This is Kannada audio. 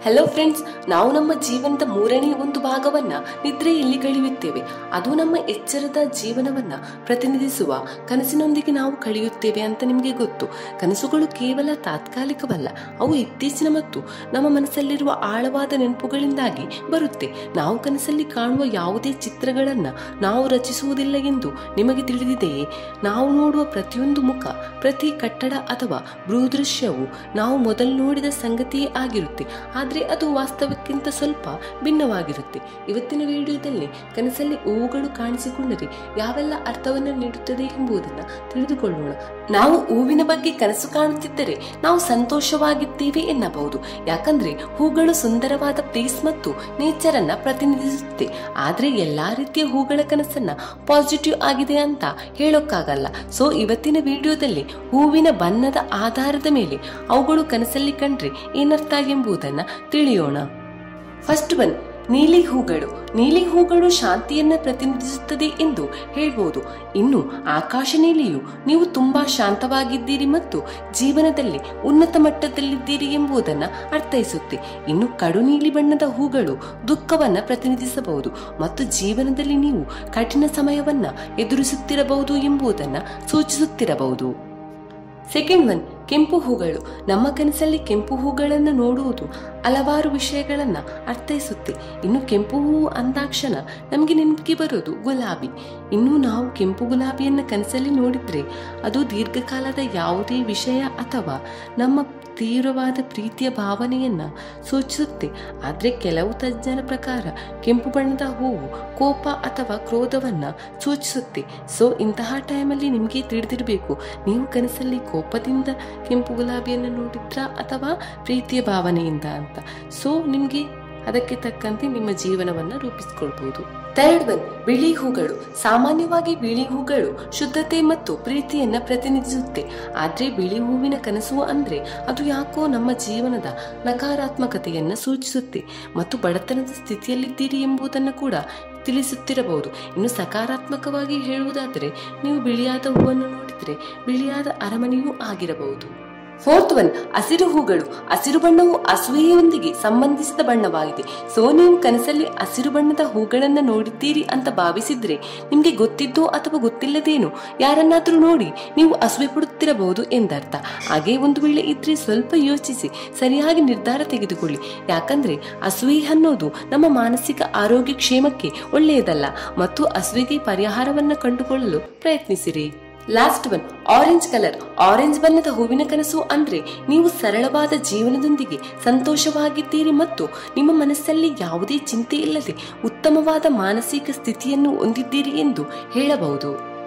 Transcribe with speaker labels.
Speaker 1: ಹಲೋ ಫ್ರೆಂಡ್ಸ್ ನಾವು ನಮ್ಮ ಜೀವನದ ಮೂರನೇ ಒಂದು ಭಾಗವನ್ನ ನಿದ್ರೆಯಲ್ಲಿ ಕಳೆಯುತ್ತೇವೆ ಅದು ನಮ್ಮ ಎಚ್ಚರದ ಜೀವನವನ್ನ ಪ್ರತಿನಿಧಿಸುವ ಕನಸಿನೊಂದಿಗೆ ನಾವು ಕಳೆಯುತ್ತೇವೆ ಅಂತ ನಿಮಗೆ ಗೊತ್ತು ಕನಸುಗಳು ಕೇವಲ ತಾತ್ಕಾಲಿಕವಲ್ಲ ಅವು ಇತ್ತೀಚಿನ ಮತ್ತು ನಮ್ಮ ಮನಸ್ಸಲ್ಲಿರುವ ಆಳವಾದ ನೆನಪುಗಳಿಂದಾಗಿ ಬರುತ್ತೆ ನಾವು ಕನಸಲ್ಲಿ ಕಾಣುವ ಯಾವುದೇ ಚಿತ್ರಗಳನ್ನ ನಾವು ರಚಿಸುವುದಿಲ್ಲ ಎಂದು ನಿಮಗೆ ತಿಳಿದಿದೆಯೇ ನಾವು ನೋಡುವ ಪ್ರತಿಯೊಂದು ಮುಖ ಪ್ರತಿ ಕಟ್ಟಡ ಅಥವಾ ಭೂದೃಶ್ಯವು ನಾವು ಮೊದಲು ನೋಡಿದ ಸಂಗತಿಯೇ ಆಗಿರುತ್ತೆ ಆದರೆ ಅದು ವಾಸ್ತವಕ್ಕಿಂತ ಸ್ವಲ್ಪ ಭಿನ್ನವಾಗಿರುತ್ತೆ ಇವತ್ತಿನ ವಿಡಿಯೋದಲ್ಲಿ ಕನಸಲ್ಲಿ ಹೂವುಗಳು ಕಾಣಿಸಿಕೊಂಡರೆ ಯಾವೆಲ್ಲ ಅರ್ಥವನ್ನು ನೀಡುತ್ತದೆ ಎಂಬುದನ್ನು ತಿಳಿದುಕೊಳ್ಳೋಣ ನಾವು ಹೂವಿನ ಬಗ್ಗೆ ಕನಸು ಕಾಣುತ್ತಿದ್ದರೆ ನಾವು ಸಂತೋಷವಾಗಿದ್ದೇವೆ ಎನ್ನಬಹುದು ಯಾಕಂದ್ರೆ ಹೂಗಳು ಸುಂದರವಾದ ಪ್ಲೇಸ್ ಮತ್ತು ನೇಚರ್ ಅನ್ನ ಪ್ರತಿನಿಧಿಸುತ್ತೆ ಆದ್ರೆ ಎಲ್ಲಾ ರೀತಿಯ ಹೂಗಳ ಕನಸನ್ನ ಪಾಸಿಟಿವ್ ಆಗಿದೆ ಅಂತ ಹೇಳೋಕ್ಕಾಗಲ್ಲ ಸೊ ಇವತ್ತಿನ ವಿಡಿಯೋದಲ್ಲಿ ಹೂವಿನ ಬಣ್ಣದ ಆಧಾರದ ಮೇಲೆ ಅವುಗಳು ಕನಸಲ್ಲಿ ಕಂಡ್ರೆ ಏನರ್ಥ ಎಂಬುದನ್ನ ತಿಳಿಯೋಣ ಫಸ್ಟ್ ಒನ್ ನೀಲಿ ಹೂಗಳು ನೀಲಿ ಹೂಗಳು ಶಾಂತಿಯನ್ನ ಪ್ರತಿನಿಧಿಸುತ್ತದೆ ಎಂದು ಹೇಳ್ಬೋದು ಇನ್ನು ಆಕಾಶ ನೀಲಿಯು ನೀವು ತುಂಬಾ ಶಾಂತವಾಗಿದ್ದೀರಿ ಮತ್ತು ಜೀವನದಲ್ಲಿ ಉನ್ನತ ಮಟ್ಟದಲ್ಲಿದ್ದೀರಿ ಎಂಬುದನ್ನ ಅರ್ಥೈಸುತ್ತೆ ಇನ್ನು ಕಡು ನೀಲಿ ಬಣ್ಣದ ಹೂಗಳು ದುಃಖವನ್ನ ಪ್ರತಿನಿಧಿಸಬಹುದು ಮತ್ತು ಜೀವನದಲ್ಲಿ ನೀವು ಕಠಿಣ ಸಮಯವನ್ನ ಎದುರಿಸುತ್ತಿರಬಹುದು ಎಂಬುದನ್ನ ಸೂಚಿಸುತ್ತಿರಬಹುದು ಸೆಕೆಂಡ್ ಒನ್ ಕೆಂಪು ಹೂಗಳು ನಮ್ಮ ಕನಸಲ್ಲಿ ಕೆಂಪು ಹೂಗಳನ್ನು ನೋಡುವುದು ಹಲವಾರು ವಿಷಯಗಳನ್ನ ಅರ್ಥೈಸುತ್ತೆ ಇನ್ನು ಕೆಂಪು ಹೂವು ಅಂದಾಕ್ಷಣ ನಮಗೆ ನೆನಪಿಗೆ ಬರೋದು ಗುಲಾಬಿ ಇನ್ನು ನಾವು ಕೆಂಪು ಗುಲಾಬಿಯನ್ನ ಕನಸಲ್ಲಿ ನೋಡಿದ್ರೆ ಅದು ದೀರ್ಘಕಾಲದ ಯಾವುದೇ ವಿಷಯ ಅಥವಾ ನಮ್ಮ ತೀವ್ರವಾದ ಪ್ರೀತಿಯ ಭಾವನೆಯನ್ನ ಸೂಚಿಸುತ್ತೆ ಆದರೆ ಕೆಲವು ತಜ್ಞರ ಪ್ರಕಾರ ಕೆಂಪು ಬಣ್ಣದ ಹೂವು ಕೋಪ ಅಥವಾ ಕ್ರೋಧವನ್ನ ಸೂಚಿಸುತ್ತೆ ಸೊ ಇಂತಹ ಟೈಮಲ್ಲಿ ನಿಮಗೆ ತಿಳಿದಿರಬೇಕು ನೀವು ಕನಸಲ್ಲಿ ಕೋಪದಿಂದ ಕೆಂಪು ಗುಲಾಬಿಯನ್ನು ನೋಡಿದ್ರಾ ಅಥವಾ ಪ್ರೀತಿಯ ಭಾವನೆಯಿಂದ ಅಂತ ಸೊ ನಿಮಗೆ ಅದಕ್ಕೆ ತಕ್ಕಂತೆ ನಿಮ್ಮ ಜೀವನವನ್ನ ರೂಪಿಸಿಕೊಳ್ಬಹುದು ಥರ್ಡ್ ಒನ್ ಬಿಳಿ ಹೂಗಳು ಸಾಮಾನ್ಯವಾಗಿ ಬಿಳಿ ಹೂಗಳು ಶುದ್ಧತೆ ಮತ್ತು ಪ್ರೀತಿಯನ್ನ ಪ್ರತಿನಿಧಿಸುತ್ತೆ ಆದ್ರೆ ಬಿಳಿ ಹೂವಿನ ಕನಸು ಅಂದ್ರೆ ಅದು ಯಾಕೋ ನಮ್ಮ ಜೀವನದ ನಕಾರಾತ್ಮಕತೆಯನ್ನ ಸೂಚಿಸುತ್ತೆ ಮತ್ತು ಬಡತನದ ಸ್ಥಿತಿಯಲ್ಲಿದ್ದೀರಿ ಎಂಬುದನ್ನು ಕೂಡ ತಿಳಿಸುತ್ತಿರಬಹುದು ಇನ್ನು ಸಕಾರಾತ್ಮಕವಾಗಿ ಹೇಳುವುದಾದರೆ ನೀವು ಬಿಳಿಯಾದ ಹೂವನ್ನು ನೋಡಿದ್ರೆ ಬಿಳಿಯಾದ ಅರಮನೆಯೂ ಆಗಿರಬಹುದು ಫೋರ್ತ್ ಒನ್ ಹಸಿರು ಹೂಗಳು ಹಸಿರು ಬಣ್ಣವು ಅಸೂಯೆಯೊಂದಿಗೆ ಸಂಬಂಧಿಸಿದ ಬಣ್ಣವಾಗಿದೆ ಸೊ ನೀವು ಕನಸಲ್ಲಿ ಹಸಿರು ಬಣ್ಣದ ಹೂಗಳನ್ನ ನೋಡಿದ್ದೀರಿ ಅಂತ ಭಾವಿಸಿದ್ರೆ ನಿಮ್ಗೆ ಗೊತ್ತಿದ್ದೋ ಅಥವಾ ಗೊತ್ತಿಲ್ಲದೇನೋ ಯಾರನ್ನಾದ್ರೂ ನೋಡಿ ನೀವು ಅಸೂಯೆ ಪಡುತ್ತಿರಬಹುದು ಎಂದರ್ಥ ಹಾಗೆ ಒಂದು ವೇಳೆ ಇದ್ರೆ ಸ್ವಲ್ಪ ಯೋಚಿಸಿ ಸರಿಯಾಗಿ ನಿರ್ಧಾರ ತೆಗೆದುಕೊಳ್ಳಿ ಯಾಕಂದ್ರೆ ಅಸೂಯೆ ಅನ್ನೋದು ನಮ್ಮ ಮಾನಸಿಕ ಆರೋಗ್ಯ ಕ್ಷೇಮಕ್ಕೆ ಒಳ್ಳೆಯದಲ್ಲ ಮತ್ತು ಅಸೂಯೆಗೆ ಪರಿಹಾರವನ್ನ ಕಂಡುಕೊಳ್ಳಲು ಪ್ರಯತ್ನಿಸಿರಿ last one orange colour orange ಬಣ್ಣದ ಹೂವಿನ ಕನಸು ಅಂದ್ರೆ ನೀವು ಸರಳವಾದ ಜೀವನದೊಂದಿಗೆ ಸಂತೋಷವಾಗಿದ್ದೀರಿ ಮತ್ತು ನಿಮ್ಮ ಮನಸ್ಸಲ್ಲಿ ಯಾವುದೇ ಚಿಂತೆ ಇಲ್ಲದೆ ಉತ್ತಮವಾದ ಮಾನಸಿಕ ಸ್ಥಿತಿಯನ್ನು ಹೊಂದಿದ್ದೀರಿ ಎಂದು ಹೇಳಬಹುದು